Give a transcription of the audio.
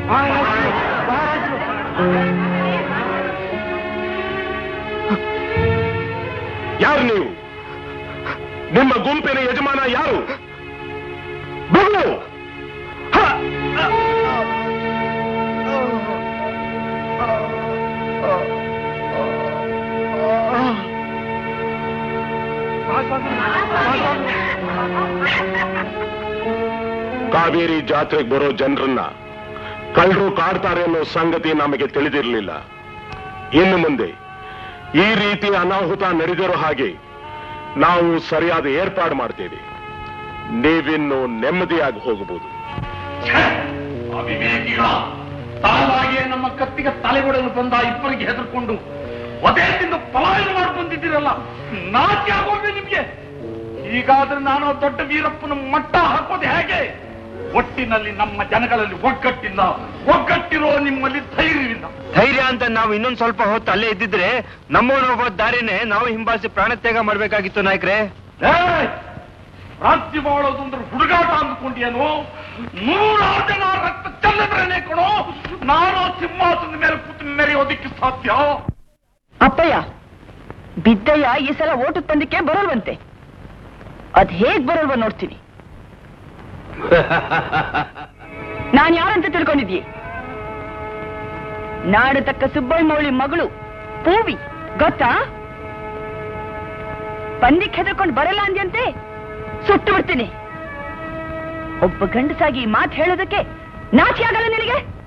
ಯಾರು ನೀವು ನಿಮ್ಮ ಗುಂಪಿನ ಯಜಮಾನ ಯಾರು ಬಗಳು ಹ! ಕಾವೇರಿ ಜಾತ್ರೆಗೆ ಬರೋ ಜನರನ್ನ ಕಳ್ಳರು ಕಾಡ್ತಾರೆ ಅನ್ನೋ ಸಂಗತಿ ನಮಗೆ ತಿಳಿದಿರಲಿಲ್ಲ ಇನ್ನು ಮುಂದೆ ಈ ರೀತಿ ಅನಾಹುತ ನಡೆದಿರೋ ಹಾಗೆ ನಾವು ಸರಿಯಾದ ಏರ್ಪಾಡು ಮಾಡ್ತೇವೆ ನೀವಿನ್ನು ನೆಮ್ಮದಿಯಾಗಿ ಹೋಗಬಹುದು ಅವಿವೇಕಿಗಳ ತಾವಾಗಿಯೇ ನಮ್ಮ ಕತ್ತಿಗೆ ತಲೆಗೊಡಲು ಬಂದ ಇಬ್ಬರಿಗೆ ಹೆದರ್ಕೊಂಡು ಒದೇದಿಂದ ಪಲಾಯನ ಮಾಡಿ ಬಂದಿದ್ದೀರಲ್ಲ ನಾಚಿ ಆಗೋದು ನಿಮ್ಗೆ ಹೀಗಾದ್ರೆ ನಾನು ದೊಡ್ಡ ವೀರಪ್ಪನ ಮಟ್ಟ ಹಾಕೋದು ಹೇಗೆ ಒಟ್ಟಿನಲ್ಲಿ ನಮ್ಮ ಜನಗಳಲ್ಲಿ ಒಗ್ಗಟ್ಟಿಲ್ಲ ಒಗ್ಗಟ್ಟಿರೋ ನಿಮ್ಮಲ್ಲಿ ಧೈರ್ಯವಿಲ್ಲ ಧೈರ್ಯ ಅಂತ ನಾವು ಇನ್ನೊಂದ್ ಸ್ವಲ್ಪ ಹೊತ್ತು ಅಲ್ಲೇ ಇದ್ದಿದ್ರೆ ನಮ್ಮವನೊಬ್ಬ ದಾರಿನೇ ನಾವು ಹಿಂಬಾಲಿಸಿ ಪ್ರಾಣತ್ಯಾಗ ಮಾಡ್ಬೇಕಾಗಿತ್ತು ನಾಯಕ್ರೆ ಏಯ್! ರಾಜ್ಯ ಮಾಡೋದು ಅಂದ್ರೆ ಹುಡುಗಾಟ ಅಂದ್ಕೊಂಡೇನು ನೂರಾರು ಜನ ರಕ್ತ ಚೆಲ್ಲದ್ರೇನೆ ಕೊಡು ನಾನು ಸಿಂಹಾಸನದ ಮೇಲೆ ಕೂತು ಮೆರೆಯೋದಿಕ್ಕೆ ಸಾಧ್ಯ ಅಪ್ಪಯ್ಯ ಬಿದ್ದಯ್ಯ ಈ ಸಲ ಓಟು ತಂದಕ್ಕೆ ಬರಲ್ವಂತೆ ಅದ್ ಹೇಗ್ ಬರಲ್ವ ನೋಡ್ತೀನಿ ನಾನ್ ಯಾರಂತ ತಿಳ್ಕೊಂಡಿದ್ಯೆ ನಾಡು ತಕ್ಕ ಸುಬ್ಬಯ್ಯಮೌಳಿ ಮಗಳು ಪೂವಿ ಗೊತ್ತಾ ಪಂದಿಕ್ ಹೆದರ್ಕೊಂಡು ಬರಲ್ಲ ಅಂದ್ಯಂತೆ ಸುಟ್ಟು ಬಿಡ್ತೀನಿ ಒಬ್ಬ ಗಂಡಸಾಗಿ ಈ ಮಾತು ಹೇಳೋದಕ್ಕೆ ನಾಚಿ ಆಗಲ್ಲ ನಿನಗೆ